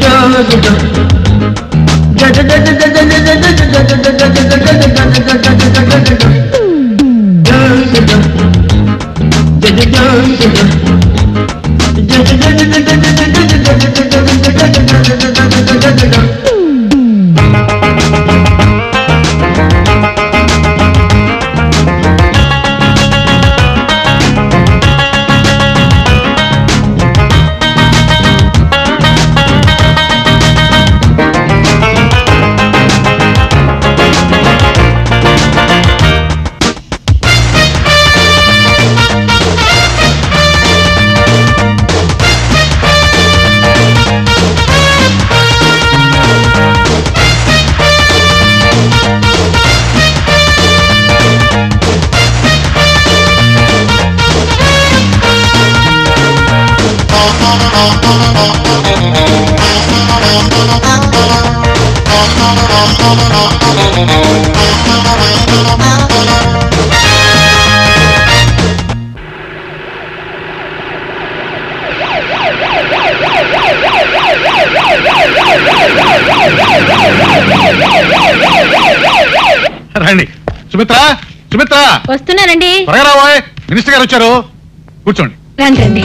రండి సుమిత్ర సుమిత్ర వస్తున్నానండి త్వరగా రాబోయ్ మినిస్టర్ గారు వచ్చారు కూర్చోండి రండి రండి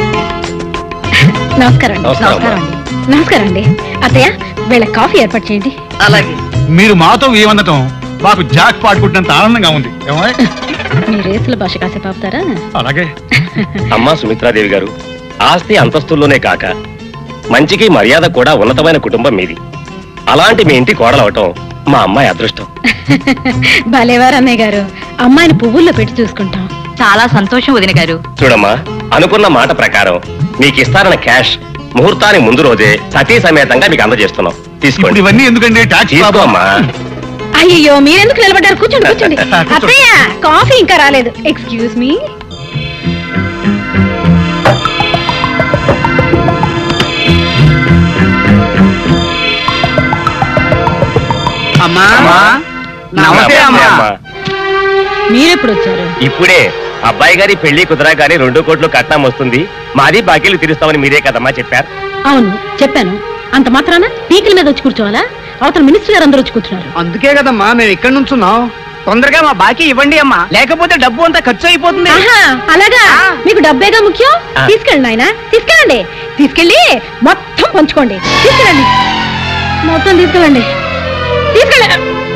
నమస్కారం అండి నమస్కారం, నమస్కారం అండి నమస్కారం అండి అత్తయ్య వీళ్ళ కాఫీ ఏర్పాటు చేయండి అలాగే మీరు మాతో ఏమనటం మాకు జాక్ పాడుకుంటున్నంత ఆనందంగా ఉంది ఏమోయ్? మీ రేసుల భాష కాసేపు ఆపుతారా అలాగే అమ్మా సుమిత్రాదేవి గారు ఆస్తి అంతస్తుల్లోనే కాక మంచికి మర్యాద కూడా ఉన్నతమైన కుటుంబం మీది అలాంటి మీ ఇంటి కోడలవటం మా అమ్మాయి అదృష్టం భలేవారు అన్నయ్య గారు అమ్మాయిని పువ్వుల్లో పెట్టి చూసుకుంటాం చాలా సంతోషం వదిన గారు చూడమ్మా అనుకున్న మాట ప్రకారం మీకు ఇస్తారన్న క్యాష్ ముహూర్తానికి ముందు రోజే సతీ సమేతంగా మీకు అందజేస్తున్నాం ఇప్పుడు తీసుకోండి ఇవన్నీ ఎందుకండి ట్యాక్స్ తీసుకో అమ్మా అయ్యో మీరెందుకు నిలబడ్డారు కూర్చోండి కూర్చోండి కూర్చోండి. అత్తయ్య కాఫీ ఇంకా రాలేదు ఎక్స్క్యూజ్ మీ అమ్మా అమ్మా. నమస్తే అమ్మా అమ్మా. మీరెప్పుడు వచ్చారు ఇప్పుడే అబ్బాయి గారి పెళ్లి కుదరగానే రెండు కోట్లు కట్నం వస్తుంది మాది బాకీలు తీరుస్తామని మీరే కదమ్మా చెప్పారు అవును చెప్పాను అంత మాత్రాన పీకల మీద వచ్చి కూర్చోవాలా అవతల మినిస్టర్ గారు అందరూ వచ్చి కూర్చున్నారు అందుకే కదమ్మా మేము ఇక్కడ నుంచున్నాం తొందరగా మా బాకీ ఇవ్వండి అమ్మా లేకపోతే డబ్బు అంతా ఖర్చు అయిపోతుంది ఆహా అలాగా మీకు డబ్బేగా ముఖ్యం ఆ. తీసుకెళ్ళండి నాయన తీసుకెళ్ళండి తీసుకెళ్ళి మొత్తం పంచుకోండి తీసుకెళ్ళండి మొత్తం తీసుకెళ్ళండి తీసుకెళ్ళ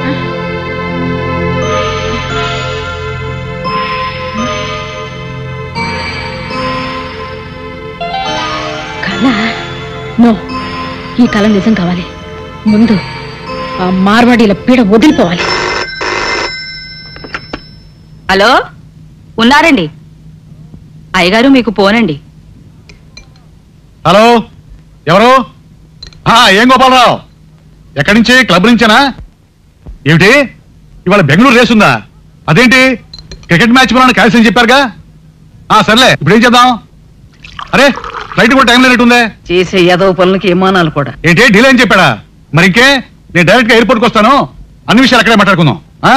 కళ నో ఈ కళ నిజం కావాలి ముందు ఆ మార్వాడీల పీడ వదిలిపోవాలి హలో ఉన్నారండి అయ్యగారు మీకు పోనండి హలో ఎవరు ఆ, ఏం గోపాలరావు ఎక్కడి నుంచి క్లబ్ నుంచేనా ఏమిటి ఇవాళ బెంగళూరు రేస్ ఉందా అదేంటి క్రికెట్ మ్యాచ్ మనం క్యాన్సిల్ అని చెప్పారుగా ఆ సర్లే ఇప్పుడు ఏం చేద్దాం అరే ఫ్లైట్ కూడా టైం లేనట్టుందే చేసే ఏదో పనులకి విమానాలు కూడా ఏంటి డీలే అని చెప్పాడా మరి ఇంకే నేను డైరెక్ట్ గా ఎయిర్పోర్ట్కి వస్తాను అన్ని విషయాలు అక్కడే మాట్లాడుకుందాం ఆ?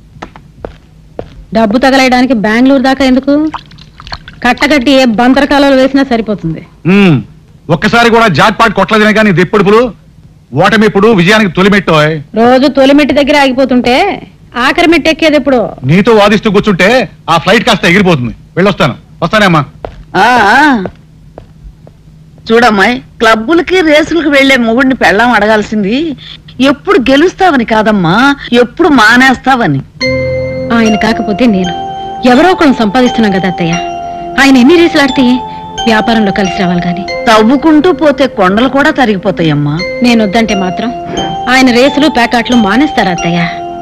డబ్బు తగలేయడానికి బెంగళూరు దాకా ఎందుకు కట్టకట్టి ఏ బంతరకాలలో వేసినా సరిపోతుంది ఉమ్, ఒక్కసారి కూడా జాట్ పాట్ కొట్టలేదని కానీ దిప్పడుపులు ఓటమి ఇప్పుడు విజయానికి తొలిమెట్టోయ్ రోజు తొలిమెట్టి దగ్గర ఆగిపోతుంటే ఆఖరి మెట్టి ఎక్కేది ఎప్పుడు నీతో వాదిస్తూ కూర్చుంటే ఆ ఫ్లైట్ కాస్త ఎగిరిపోతుంది వెళ్ళొస్తాను వస్తానేమ్మా ఆ ఆ. చూడమ్మాయి క్లబ్బులకి రేసులకి వెళ్లే మొగుడిని పెళ్ళాం అడగాల్సింది ఎప్పుడు గెలుస్తావని కాదమ్మా ఎప్పుడు మానేస్తావని ఆయన కాకపోతే నేను ఎవరో ఒకళ్ళని సంపాదిస్తున్నాం కదా అత్తయ్య ఆయన ఎన్ని రేసులు ఆడితే వ్యాపారంలో కలిసి రావాలి గాని తవ్వుకుంటూ పోతే కొండలు కూడా తరిగిపోతాయమ్మా నేను వద్దంటే మాత్రం ఆయన రేసులు ప్యాకాట్లు మానేస్తారా అత్తయ్య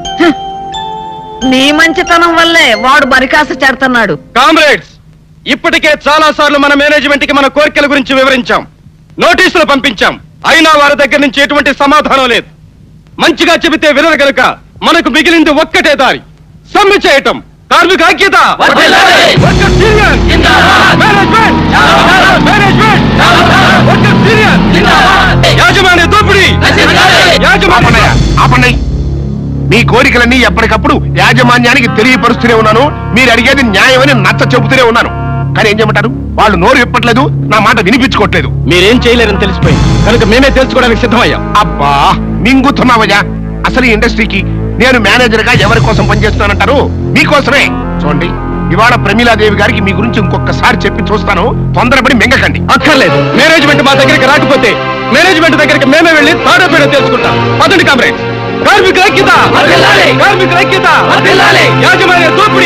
నీ మంచితనం వల్లే వాడు బరికాస చేడుతున్నాడు కామ్రేడ్స్ ఇప్పటికే చాలా సార్లు మన మేనేజ్మెంట్ కి మన కోరికల గురించి వివరించాం నోటీసులు పంపించాం అయినా వారి దగ్గర నుంచి ఎటువంటి సమాధానం లేదు మంచిగా చెబితే వినరు గనుక మనకు మిగిలింది ఒక్కటే దారి సమ్మె చేయటం కార్మిక ఐక్యత Workers union! Management! Management! Workers union! యాజమాన్య దోపిడీ యాజమాన్య ఆపండి మీ కోరికలన్నీ ఎప్పటికప్పుడు యాజమాన్యానికి తెలియపరుస్తూనే ఉన్నాను మీరు అడిగేది న్యాయమని నచ్చ చెబుతూనే ఉన్నాను కానీ ఏం చేయమంటారు వాళ్ళు నోరు విప్పట్లేదు నా మాట వినిపించుకోవట్లేదు మీరేం చేయలేరని తెలిసిపోయింది కనుక మేమే తెలుసుకోవడానికి సిద్ధమయ్యాం అబ్బా మింగుతున్నావయ్యా అసలు ఈ ఇండస్ట్రీకి నేను మేనేజర్ గా ఎవరి కోసం పనిచేస్తున్నానంటారు మీకోసమే చూడండి ఇవాళ ప్రమీలాదేవి గారికి మీ గురించి ఇంకొకసారి చెప్పి చూస్తాను తొందరపడి మింగకండి అక్కర్లేదు మేనేజ్మెంట్ మా దగ్గరికి రాకపోతే మేనేజ్మెంట్ దగ్గరికి మేమే వెళ్ళి తాడో పేడో తెలుసుకుంటాం పదండి కామ్రేడ్ కార్మికుల ఐక్యత కార్మికుల ఐక్యత యాజమాన్య దోపిడీ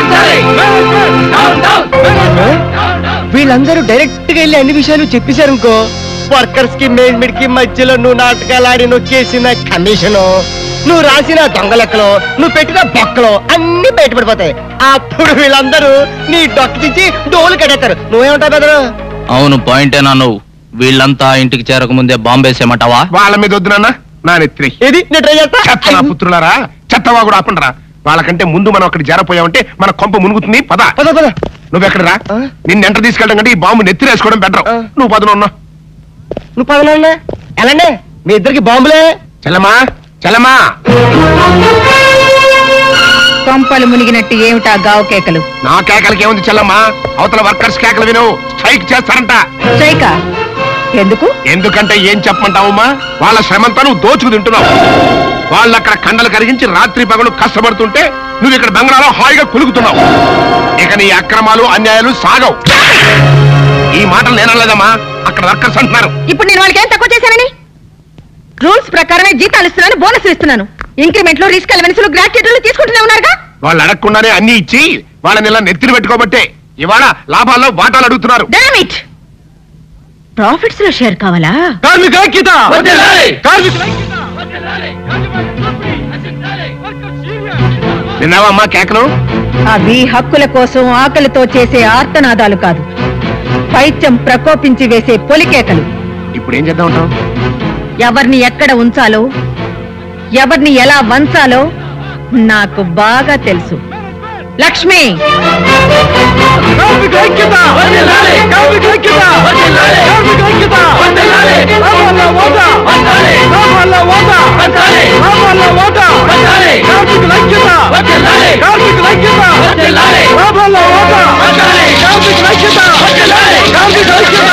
వీళ్ళందరూ డైరెక్ట్ గా వెళ్ళి అన్ని విషయాలు చెప్పేశారు ఇంకో వర్కర్స్ కి మేనేజ్మెంట్ కి మధ్యలో నువ్వు నాటకాలు ఆడి నొక్కేసిన కమిషన్ నువ్వు రాసిన దొంగ లెక్కలు నువ్వు పెట్టిన బొక్కలు అన్ని బయటపడిపోతాయి అప్పుడు వీళ్ళందరూ నీ డొక్కించి డోలు కడేస్తారు నువ్వేమంటావు బెదరు అవును పాయింటేనా నువ్వు వీళ్ళంతా ఇంటికి చేరక ముందే బాంబేసేమంటావా వాళ్ళ మీద వద్దు నాన్న నా నెత్తి ఏది నేను ట్రై చేస్తా చెత్త నా పుత్రులారా చెత్తవా కూడా ఆపండిరా వాళ్ళకంటే ముందు మనం అక్కడ చేరపోయామంటే మన కొంప మునుగుతుంది పద పద పద నువ్వెక్కడ రా ఆ? నిన్ను ఎంటర్ తీసుకెళ్ళడం కంటే ఈ బాంబు నెత్తిరేసుకోవడం బెటర్ ఆ. నువ్వు పదను ఉన్నా నువ్వు పదనా ఎలాండి మీ ఇద్దరికి బాంబులే చెల్లమా చెల్లమా కొంపలు మునిగినట్టు ఏమిటా గావు కేకలు నా కేకలకి ఏముంది చెల్లమ్మా అవతల వర్కర్స్ కేకలు విను స్ట్రైక్ చేస్తారంట స్ట్రైకా ఎందుకు ఎందుకంటే ఏం చెప్పమంటావమ్మా వాళ్ళ శ్రమంతా నువ్వు దోచుకు తింటున్నావు వాళ్ళు అక్కడ కండలు కరిగించి రాత్రి పగలు కష్టపడుతుంటే నువ్వు ఇక్కడ బంగ్లాలో హాయిగా కులుకుతున్నావు ఇక నీ అక్రమాలు అన్యాయాలు సాగవు ఈ మాటలు నేనలేదమ్మా అక్కడ వర్కర్స్ అంటున్నారు ఇప్పుడు నేను వాళ్ళకి ఏం తక్కువ చేశానని రూల్స్ ప్రకారమే జీతాలు ఇస్తున్నాను బోనస్ ఇస్తున్నాను ఇంక్రిమెంట్లు రిస్క్ అలవెన్స్లు గ్రాట్యుటీలు తీసుకుంటూనే ఉన్నారుగా వాళ్ళు అడగకుండానే అన్ని ఇచ్చి వాళ్ళని ఇలా నెత్తిన పెట్టుకోబట్టే ఇవాళ లాభాల్లో వాటాలు అడుగుతున్నారు డామిట్ ప్రాఫిట్స్ లో షేర్ కావాలా కార్మికుల ఐక్యత కార్మికుల విన్నావా అమ్మా కేకలు అవి హక్కుల కోసం ఆకలితో చేసే ఆర్తనాదాలు కాదు పైత్యం ప్రకోపించి వేసే పొలికేకలు ఇప్పుడు ఏం చేద్దాం ఉంటావు ఎవరిని ఎక్కడ ఉంచాలో ఎవరిని ఎలా వంచాలో నాకు బాగా తెలుసు లక్ష్మి కార్మికుల ఐక్యత కార్మికుల ఐక్యత కార్మికుల ఐక్యత లాభాల ఓటా లాభాల ఓటా లాభాల ఓటా కార్మికుల ఐక్యత కార్మికుల ఐక్యత లాభాల ఓటా కార్మికుల ఐక్యత కార్మికుల ఐక్యత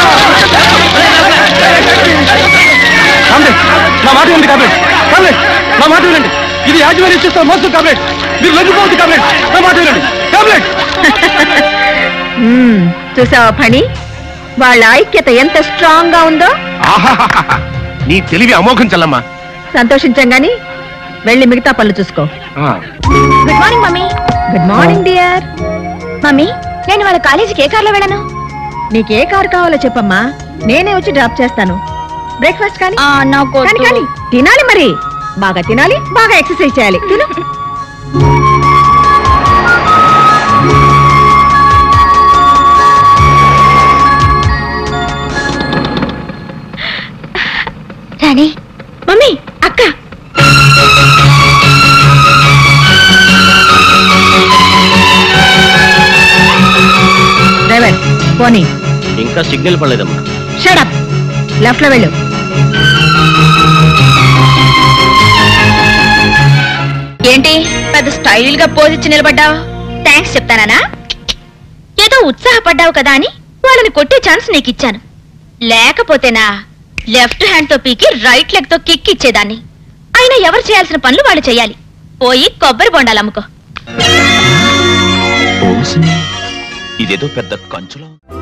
కామ్రేడ్, నా మాట ఉంది కామ్రేడ్ కామ్రేడ్ నా మాట వినండి ఇది యాజమాన్యం చేస్తున్న మోసం కామ్రేడ్ మీరు లొంగిపోవద్దు కామ్రేడ్ నా మాట వినండి కామ్రేడ్ మ్మ్, చూసావా ఫణి వాళ్ళ ఐక్యత ఎంత స్ట్రాంగ్ గా ఉందో ఆహాహాహా. నీ తెలివి అమోఘం చెల్లమ్మా సంతోషించాం గాని వెళ్ళి మిగతా పనులు చూసుకో ఆ. Good morning mummy good morning dear mummy నేను వాళ్ళ కాలేజీకి ఏ కార్లో వెళ్ళను నీకే కారు కావాలో చెప్పమ్మా నేనే వచ్చి డ్రాప్ చేస్తాను బ్రేక్ఫాస్ట్ కానీ ఆ, నాకు కానీ వద్దు. కానీ తినాలి మరి బాగా తినాలి బాగా ఎక్సర్సైజ్ చేయాలి తిను రాణి మమ్మీ అక్క డ్రైవర్ పోనీ ఇంకా సిగ్నల్ పడలేదమ్మా షడప్ లెఫ్ట్ లో వెళ్ళు ఏంటి పెద్ద స్టైల్ గా పోజ్ ఇచ్చి నిలబడ్డావు థ్యాంక్స్ చెప్తానా ఏదో ఉత్సాహపడ్డావు కదా అని వాళ్ళని కొట్టే ఛాన్స్ నీకు ఇచ్చాను లేకపోతేనా లెఫ్ట్ హ్యాండ్ తో పీకి రైట్ లెగ్ తో కిక్ ఇచ్చేదాన్ని అయినా ఎవరు చేయాల్సిన పనులు వాళ్ళు చేయాలి పోయి కొబ్బరి బొండాలు అమ్ముకో ఇదేదో పెద్ద కంచులో